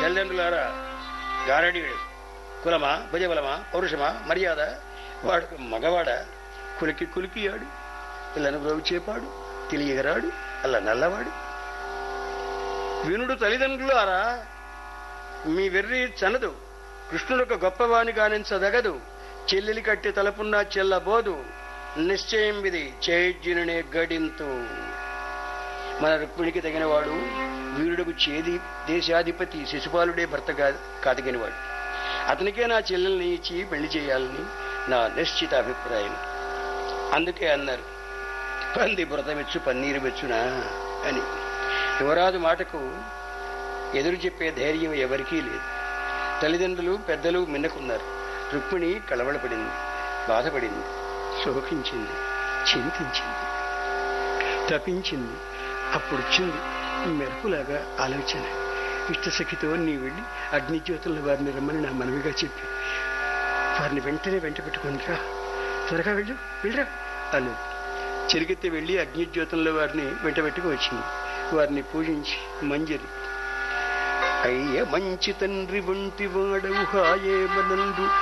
తల్లిదండ్రులారా గారడీయుడు కులమా భుజబలమా పౌరుషమా మర్యాద వాడు మగవాడ కులికి కులికియాడు పిల్లను బ్రోగు చేపాడు తెలియగరాడు అలా నల్లవాడు వినుడు తల్లిదండ్రులారా మీ వెర్రి చనదు కృష్ణుడొక గొప్పవాని గానించదగదు చెల్లెలి కట్టి తలపున్నా చెల్లబోదు నిశ్చయం విధి చేజ్యునే గడింతు మన రుక్మిణికి తగినవాడు వీరుడుకు చేది దేశాధిపతి శిశుపాలుడే భర్త కా- కాదగినవాడు అతనికే నా చెల్లెల్ని ఇచ్చి పెళ్లి చేయాలని నా నిశ్చిత అభిప్రాయం అందుకే అన్నారు పంది బురద వెచ్చు పన్నీరు వెచ్చునా అని యువరాజు మాటకు ఎదురు చెప్పే ధైర్యం ఎవరికీ లేదు తల్లిదండ్రులు పెద్దలు మిన్నకున్నారు రుక్మిణి కలవడపడింది బాధపడింది శోకించింది చింతించింది తపించింది అప్పుడు వచ్చింది మెరుపులాగా ఆలోచన ఇష్టసఖితో నీ వెళ్ళి అగ్నిజ్యోతుల వారిని రమ్మని నా మనవిగా చెప్పి వారిని వెంటనే వెంట పెట్టుకునిరా త్వరగా వెళ్ళు వెళ్ళరా అన్నది చెరిగెత్తి వెళ్ళి అగ్నిజ్యోతుల వారిని వెంట పెట్టుకు వచ్చింది వారిని పూజించి మంజరి అయ్య మంచి తండ్రి వంటి వాడవు హాయే మనందు